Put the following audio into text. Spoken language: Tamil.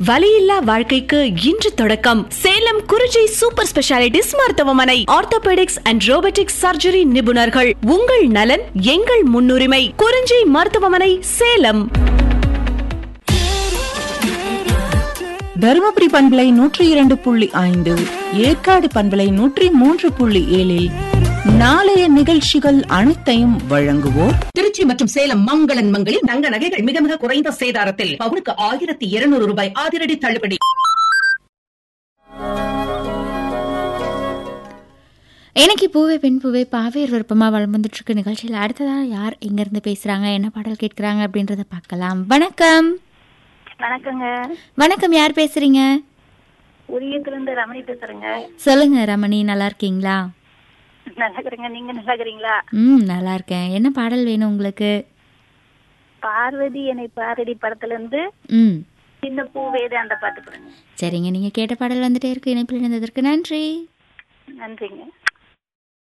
வலியில்லா வாழ்க்கைக்கு இன்று தொடக்கம் சேலம் குறிஞ்சி சூப்பர் ஸ்பெஷாலிட்டிஸ் மருத்துவமனை ஆர்த்தோபெடிக்ஸ் அண்ட் ரோபோட்டிக்ஸ் சர்ஜரி நிபுணர்கள் உங்கள் நலன் எங்கள் முன்னுரிமை குறிஞ்சி மருத்துவமனை சேலம் தருமபுரி பண்பலை நூற்றி இரண்டு புள்ளி ஐந்து ஏற்காடு பண்பலை நூற்றி மூன்று புள்ளி ஏழில் நாளைய நிகழ்ச்சிகள் அனைத்தையும் வழங்குவோர் திருச்சி மற்றும் சேலம் மங்களன் மங்களில் தங்க நகைகள் மிக மிக குறைந்த சேதாரத்தில் பவுனுக்கு ஆயிரத்தி இருநூறு ரூபாய் அதிரடி தள்ளுபடி எனக்கு பூவே பெண் பூவே பாவேர் விருப்பமாக வளம் வந்துட்டு இருக்க நிகழ்ச்சியில் அடுத்ததாக யார் எங்கேருந்து பேசுகிறாங்க என்ன பாடல் கேட்குறாங்க அப்படின்றத பார்க்கலாம் வணக்கம் வணக்கங்க வணக்கம் யார் பேசுகிறீங்க உரியத்திலிருந்து ரமணி பேசுறேங்க சொல்லுங்க ரமணி நல்லா இருக்கீங்களா நல்லா இருக்கிறேங்க நீங்க நல்லா இருக்கிறீங்களா ம் நல்லா இருக்கேன் என்ன பாடல் வேணும் உங்களுக்கு பார்வதி என்னை பாரடி படத்துல இருந்து ம் சின்ன பூவேது அந்த பாட்டு போடுங்க சரிங்க நீங்கள் கேட்ட பாடல் வந்துட்டே இருக்கு இணைப்பில் இருந்ததற்கு நன்றி நன்றிங்க